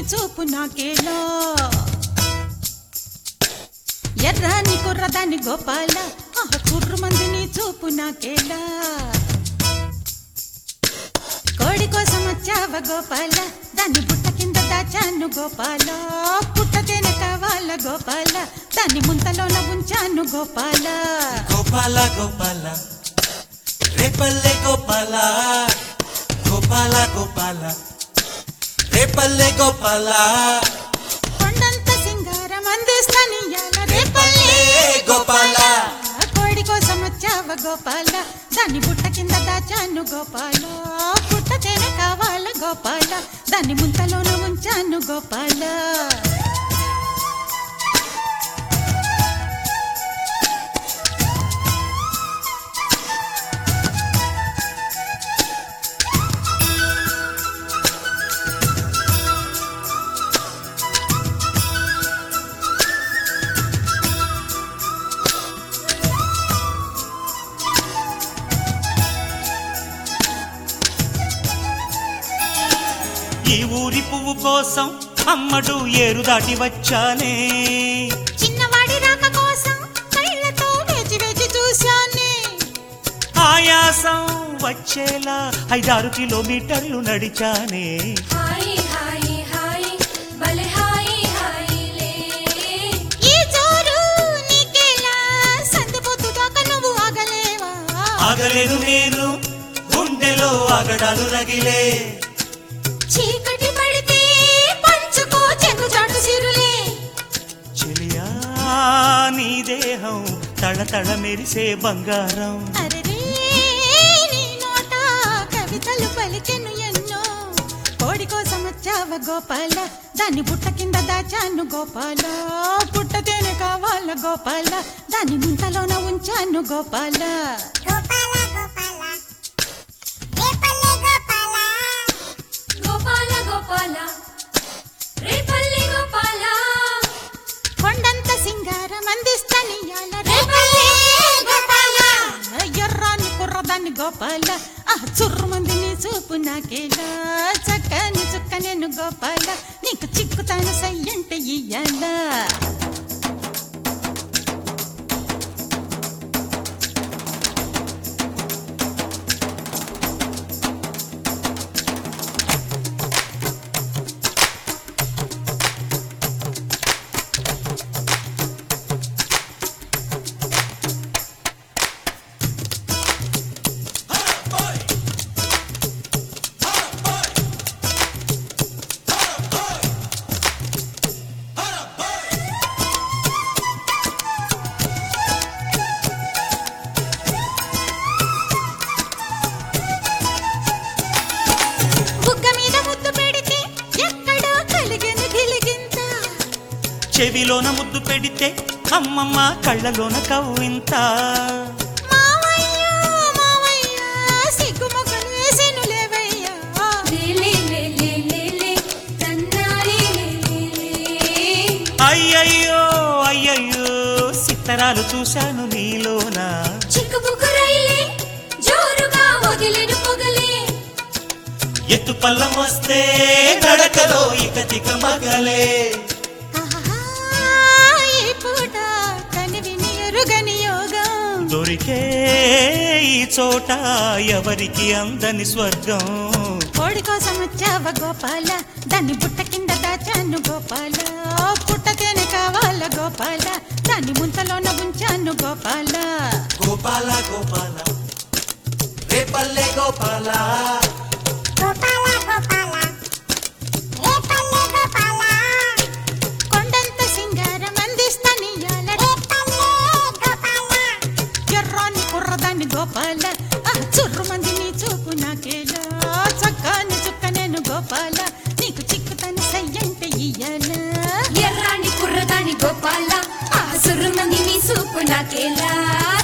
చూపు నాకేలా ఎర్రని కుర్రదాని గోపాల ఆహ కుర్రు మందిని చూపు నాకేలా కోడి కోసం వచ్చావ గోపాల దాన్ని బుట్ట కింద దాచాను గోపాల పుట్ట తేనె కావాల గోపాల దాన్ని ముంతలోన ఉంచాను గోపాల గోపాల గోపాల రేపల్లె గోపాల గోపాల గోపాల రేపల్లె గోపాల కొండంత సింగారం అందిస్తానియాల రేపల్లే గోపాల కోడి కోసం వచ్చావ గోపాల దాన్ని బుట్ట కింద దాచాను గోపాల పుట్ట తేనె కావాల గోపాల దాన్ని ముంతలోన ఉంచాను గోపాల ఈ ఊరి పువ్వు కోసం అమ్మడు ఏరు దాటి వచ్చానే చిన్నవాడి రాక కోసం కళ్ళతో వేచి వేచి చూశానే ఆయాసం వచ్చేలా ఐదారు కిలోమీటర్లు నడిచానే హాయ్ హాయ్ హాయ్ భలే హాయ్ హాయ్ లే ఈ జోరు నీకేలా సందుపోతు దాకా నువ్వు ఆగలేవా ఆగలేను నేను గుండెలో ఆగడాలు రగిలే చీకటి పడితే పంచుకో చెంగు చాటు సిరులే చెలియా నీ దేహం తళతళ మెరిసే బంగారం అరెరే నీ నోట కవితలు పలికెను ఎన్నో కోడి కోసం వచ్చావ గోపాల దాన్ని బుట్ట కింద దాచాను గోపాల పుట్ట తేనె కావాల గోపాల దాన్ని ముంతలోన ఉంచాను గోపాల గోపాల గోపాల రేపల్లి గోపాల కొండంత సింగారం అందిస్తానియాల రేపల్లే గోపాల ఎర్రాని కుర్రదాన్ని గోపాల ఆ చుర్రు మందిని చూపు నాకేలా చక్కని చుక్క నేను గోపాల నీకు చిక్కుతాను సయ్యంటే ఇయ్యాలా బుగ్గ మీద ముద్దు పెడితే ఎక్కడో కలిగెను గిలిగింత చెవిలోన ముద్దు పెడితే అమ్మమ్మ కళ్ళలోన కవ్వింత మావయ్య మావయ్య సిగ్గుమొగ్గలేసెను లేవయ్యా లే లే లే లే లే లే తన్నారి లే లే లే అయ్యయ్యో అయ్యయ్యో సిత్తరాలు చూశాను నీలోన చిక్కుబుక్కు రైలే జోరుగా వదిలిన పొగలే ఎత్తు పల్లం వస్తే గడకలో ఇక తిక మగలే ఆహా, ఈ పూట కనివిని ఎరుగని యోగం దొరికే ఈ చోట ఎవరికి అందని స్వర్గం కోడి కోసం వచ్చావ గోపాల దాన్ని బుట్ట కింద దాచాను గోపాల పుట్ట తేనె కావాల గోపాల దాన్ని ముంతలోన ఉంచాను గోపాల గోపాల గోపాల రేపల్లె గోపాల కొండంత సింగారం అందిస్తానియాల ఎర్రాని కుర్రదాన్ని గోపాల ఆ చుర్రు మందిని చూపు నాకేలా చక్కని చుక్క నేను గోపాల నీకు చిక్కుతాను సయ్యంటే ఇయ్యాలా ఎర్రాని కుర్రదాని గోపాల ఆ సుర్రు మంది నీ సూపు నాకేలా